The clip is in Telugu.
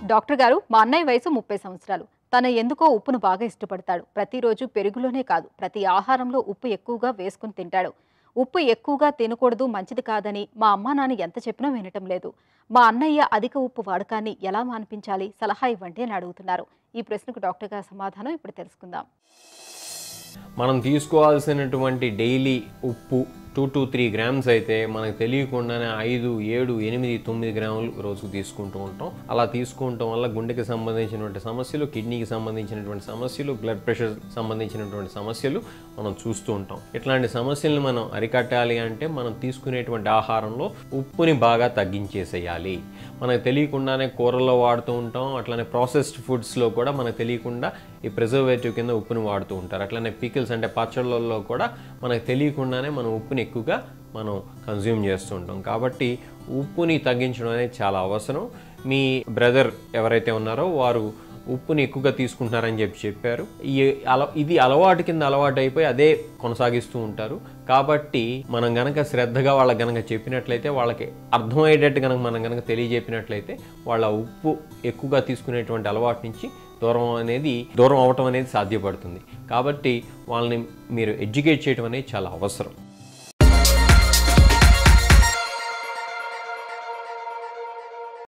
డాక్టర్ గారు మా అన్నయ్య వయసు ముప్పై సంవత్సరాలు తన ఎందుకో ఉప్పును బాగా ఇష్టపడతాడు ప్రతిరోజు పెరుగులోనే కాదు ప్రతి ఆహారంలో ఉప్పు ఎక్కువగా వేసుకుని తింటాడు ఉప్పు ఎక్కువగా తినకూడదు మంచిది కాదని మా అమ్మా నాన్న ఎంత చెప్పినా వినటం లేదు మా అన్నయ్య అధిక ఉప్పు వాడకాన్ని ఎలా మాన్పించాలి సలహా ఇవ్వండి అని అడుగుతున్నారు ఈ ప్రశ్నకు డాక్టర్ గారి సమాధానం ఇప్పుడు తెలుసుకుందాం మనం తీసుకోవాల్సినటువంటి డైలీ ఉప్పు టూ టు త్రీ గ్రామ్స్ అయితే మనకు తెలియకుండానే ఐదు ఏడు ఎనిమిది తొమ్మిది గ్రాములు రోజుకు తీసుకుంటూ ఉంటాం అలా తీసుకుంటాం వల్ల గుండెకి సంబంధించినటువంటి సమస్యలు కిడ్నీకి సంబంధించినటువంటి సమస్యలు బ్లడ్ ప్రెషర్ సంబంధించినటువంటి సమస్యలు మనం చూస్తూ ఉంటాం ఇట్లాంటి సమస్యలను మనం అరికట్టాలి అంటే మనం తీసుకునేటువంటి ఆహారంలో ఉప్పుని బాగా తగ్గించేసేయాలి మనకు తెలియకుండానే కూరల్లో వాడుతూ ఉంటాం అట్లానే ప్రాసెస్డ్ ఫుడ్స్లో కూడా మనకు తెలియకుండా ఈ ప్రిజర్వేటివ్ కింద ఉప్పుని వాడుతూ ఉంటారు అట్లనే పికిల్స్ అంటే పచ్చళ్ళల్లో కూడా మనకు తెలియకుండానే మనం ఉప్పుని ఎక్కువగా మనం కన్జ్యూమ్ చేస్తూ ఉంటాం కాబట్టి ఉప్పుని తగ్గించడం అనేది చాలా అవసరం మీ బ్రదర్ ఎవరైతే ఉన్నారో వారు ఉప్పుని ఎక్కువగా తీసుకుంటున్నారని చెప్పి చెప్పారు ఈ అల ఇది అలవాటు కింద అలవాటు అయిపోయి అదే కొనసాగిస్తూ ఉంటారు కాబట్టి మనం గనక శ్రద్ధగా వాళ్ళకి గనక చెప్పినట్లయితే వాళ్ళకి అర్థమయ్యేటట్టు కనుక మనం గనక తెలియజెప్పినట్లయితే వాళ్ళ ఉప్పు ఎక్కువగా తీసుకునేటువంటి అలవాటు నుంచి దూరం అనేది దూరం అవటం అనేది సాధ్యపడుతుంది కాబట్టి వాళ్ళని మీరు ఎడ్యుకేట్ చేయడం అనేది చాలా అవసరం